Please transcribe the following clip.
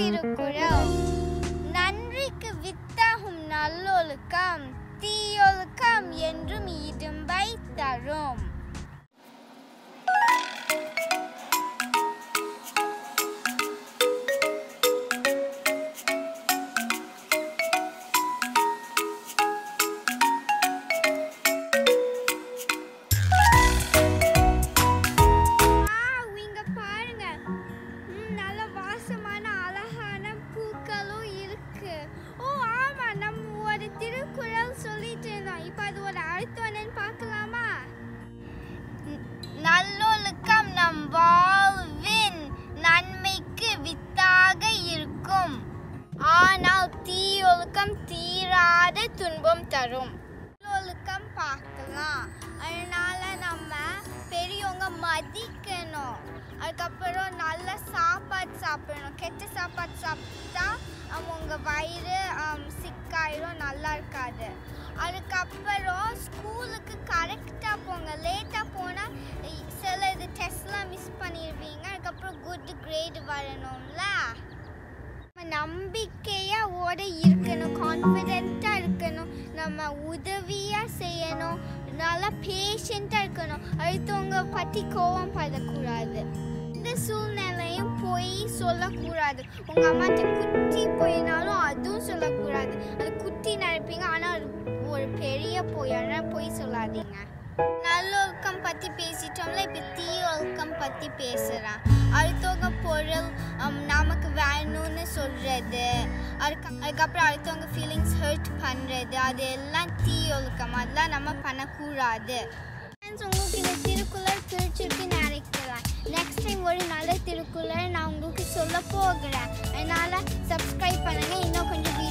திருக்குறள் நன்றிக்கு வித்தாகும் நல்லொழுக்கம் தீயொழுக்கம் என்றும் இடும்பை தரும் இங்க பாருங்க ம், நல்ல வாசமான அழகான பூக்களும் இருக்கு ஓ ஆமா நம்ம ஒரு திருக்குறள் சொல்லிட்டு இருந்தோம் இப்போ அது ஒரு அர்த்தம் என்னன்னு பார்க்கலாமா நல்லொழுக்கம் நம் வாழ்வின் நன்மைக்கு வித்தாக இருக்கும் ஆனால் தீயொழுக்கம் தீராத துன்பம் தரும் நல்லொழுக்கம் பார்க்கலாம் அதனால நம்ம பெரியவங்க மதிக்கணும் அதுக்கப்புறம் நல்ல சாப்பாடு சாப்பிடணும் கெட்ட சாப்பாடு சாப்பிட்டா அவங்க வயிறு சிக்காயிரும் நல்லா இருக்காது அதுக்கப்புறம் ஸ்கூலுக்கு கரெக்டாக போங்க லேட்டாக போனால் சில இது டெஸ்ட்லாம் மிஸ் பண்ணிடுவீங்க அதுக்கப்புறம் குட் கிரேட் வரணும்ல நம்ம நம்பிக்கையா ஓட இருக்கணும் கான்ஃபிடென்ட்டாக இருக்கணும் நம்ம உதவியாக செய்யணும் நல்லா பேஷண்ட்டாக இருக்கணும் அடுத்தவங்க பற்றி கோவம் படக்கூடாது இந்த சூழ்நிலையும் போய் சொல்லக்கூடாது உங்கள் அம்மாட்ட குட்டி போயினாலும் அதுவும் சொல்லக்கூடாது அது குட்டி நினைப்பீங்க ஆனால் அது ஒரு பெரிய போய் ஆனால் போய் சொல்லாதீங்க நல்லொழுக்கம் பற்றி பேசிட்டோம்ல இப்போ தீய ஒழுக்கம் பற்றி பேசுகிறேன் அடுத்தவங்க பொருள் ஹம், நமக்கு வேணும்னு சொல்கிறது அதுக்கு அதுக்கப்புறம் அடுத்தவங்க ஃபீலிங்ஸ் ஹர்ட் பண்ணுறது அது எல்லாம் தீய ஒழுக்கம் அதெல்லாம் நம்ம பண்ணக்கூடாது ஃப்ரெண்ட்ஸ் உங்களுக்கு இந்த திருக்குறள் பிடிச்சிருக்குன்னு நினைக்கிறேன் நெக்ஸ்ட் டைம் ஒரு நல்ல திருக்குறள் நான் உங்களுக்கு சொல்ல போகிறேன் அதனால் சப்ஸ்கிரைப் பண்ணுங்கள் இன்னும் கொஞ்சம்